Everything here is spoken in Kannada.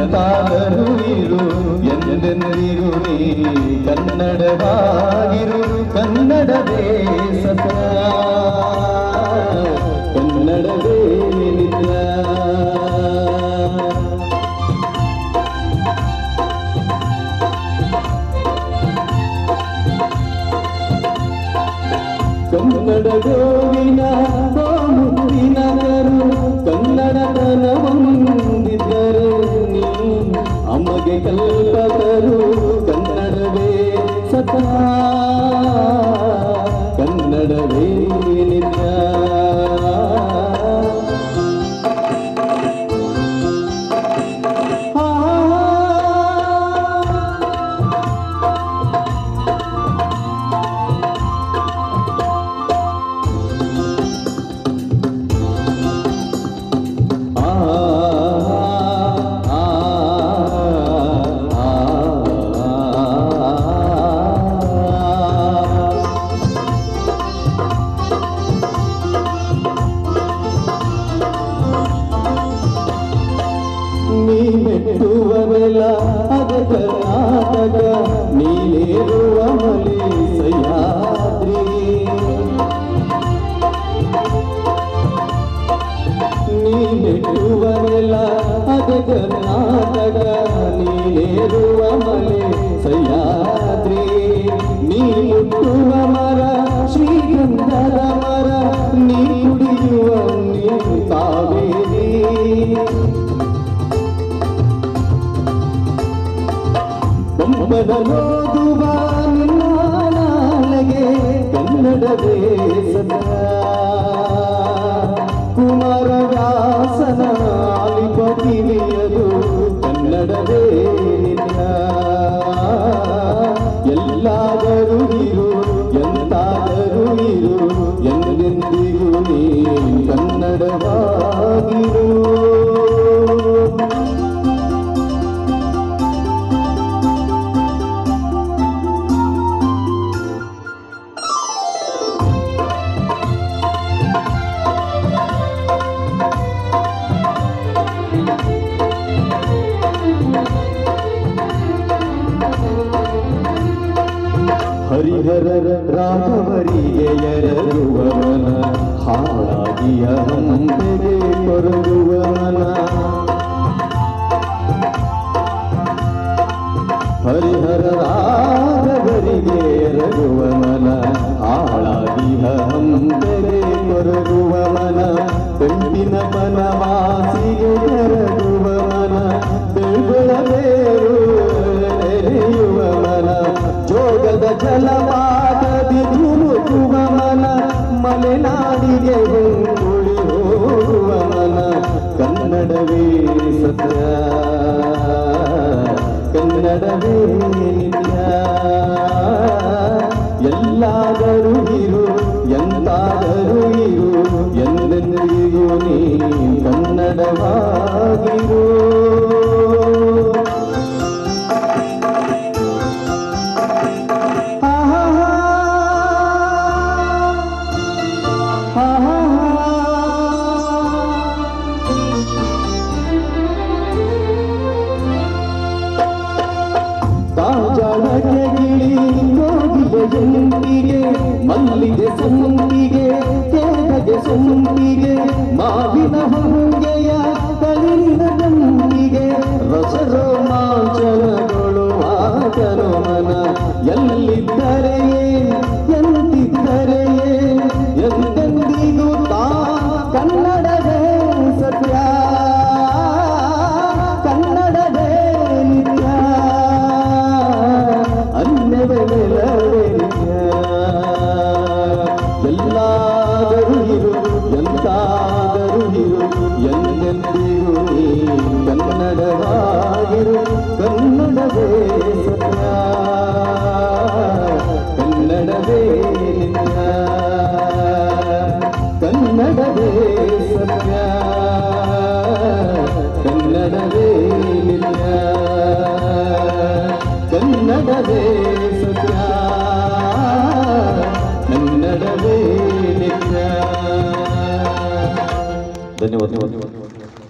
ಎಂತಾದರೂ ಇರು ಎಂದೆಂದಿರು ನೀ ಕನ್ನಡವಾಗಿರು ಕನ್ನಡವೇ ಸತ್ಯ ಕನ್ನಡವೇ ನಿತ್ಯ ಕನ್ನಡ ಗೋವಿನ ಮುತ್ತಿನ ಕರು ಕನ್ನಡತನ ಹೊಂದಿದ್ದರೆ ನೀ ಅಮಗೆ ಕಲ್ಪತರು ಕನ್ನಡವೇ ಸತ ಕನ್ನಡವೇ ನಿತ್ಯ ಆ ಆ ಆ ಆ ನೀ ಮೆಟ್ಟುವನೆಲ್ಲ ಅದ ಕರ್ನಾಟಕ ನೀನೇರುವ ಮಲಿ ಸಹ್ಯಾದ್ರಿ ನೀ ಮೆಟ್ಟುವನೆಲ್ಲ ಅದ ಕರ್ನಾಟಕ ನೀನೇರುವ ಮಲೆ ಸಹ್ಯಾದ್ರಿ ನೀ ಮುಟ್ಟುವ ಮರ ಶ್ರೀಗಂಧದ ಮರ ನೀ ಕುಡಿಯುವ ನೀರು ಕಾವೇರಿ ಬೊಮ್ಮದನೋದುವ ನಿನ್ನ ನಾಲೆಗೆ ಕನ್ನಡವೇ ಸದಾ ಕುಮಾರವ್ಯಾಸನ ಆಲಿಪ ಕಿವಿಯದು ಕನ್ನಡವೇ ನಿತ್ಯ ಎಲ್ಲಾದರೂ ಇರು ಎಂತಾದರೂ ಇರು ಎಂದೆಂದಿಗೂ ನೀ ಕನ್ನಡವಾಗಿರು ಹರಿಹರರ ರಾಘವರಿಗೆ ಎರಗುವವನ ಹಾಳಾಗಿಯ ಹಂಬೆಗೆ ಕೊರಗುವವನ ಹರಿಹರ ರಾಘವರಿಗೆ ಎರಗುವವನ ಹಾಳಾಗಿಯ ಹಂಬೆಗೆ ಕೊರಗುವವನ ಕಂಟಿನ ಮನವಾಸಿಗೆ ಕರಗುವವನ ಬೆಳ್ಗೊಳಬೇರು ನೆರೆಯುವವನ ಜೋಗದ ಜಲಪಾತದಿ ಧುಮುಕುವ ಮನ ಮಲೆನಾಡಿಗೆ ಹೊಂದುಳಿ ಹೋಗುವ ಮನ ಕನ್ನಡವೇ ಸತ್ಯ ಕನ್ನಡವೇ ನಿತ್ಯ ಎಲ್ಲಾದರೂ ಇರು ಎಂತಾದರೂ ಇರು ಎಂದೆಂದಿಗೂ ನೀ ಕನ್ನಡವಾಗಿರು ಕಾಜಳಕ್ಕೆ ಗಿಳಿ ಕೋಗಿಲೆ ಜಂಪಿಗೆ ಮಲ್ಲಿಗೆ ಸಂಪಿಗೆ ತೇಗಗೆ ಸಂಪಿಗೆ ಮಾವಿನ ಹೊಂಗೆಯ ಕಲಿನ ಗಂಪಿಗೆ ರಸ ರೋಮಾಂಚನಗಳು ಆಚರು ಮನ ಎಲ್ಲಿದ್ದರೆಯೇ ಎಂತಿದ್ದರೆಯೇ ಎಂದೆಂದಿಗೂ ತಾ ಕನ್ನಡವೇ ಸತ್ಯ ಕನ್ನಡವೇ ನಿತ್ಯ ಅನ್ಯವೇ ನೆಲವೇ ನಿತ್ಯ ಎಲ್ಲಾದರೂ ಇರು ಎಂತಾದರೂ ಇರು ಎಂದೆಂದಿಗೂ ನೀ ಕನ್ನಡವಾಗಿರು ಕನ್ನಡವೇ ಸತ್ಯ ಕನ್ನಡವೇ ನಿತ್ಯ ಕನ್ನಡವೇ ಸತ್ಯ ಕನ್ನಡವೇ ನಿತ್ಯ ಕನ್ನಡವೇ ಸತ್ಯ ಕನ್ನಡವೇ ನಿತ್ಯ ಧನ್ಯವಾದ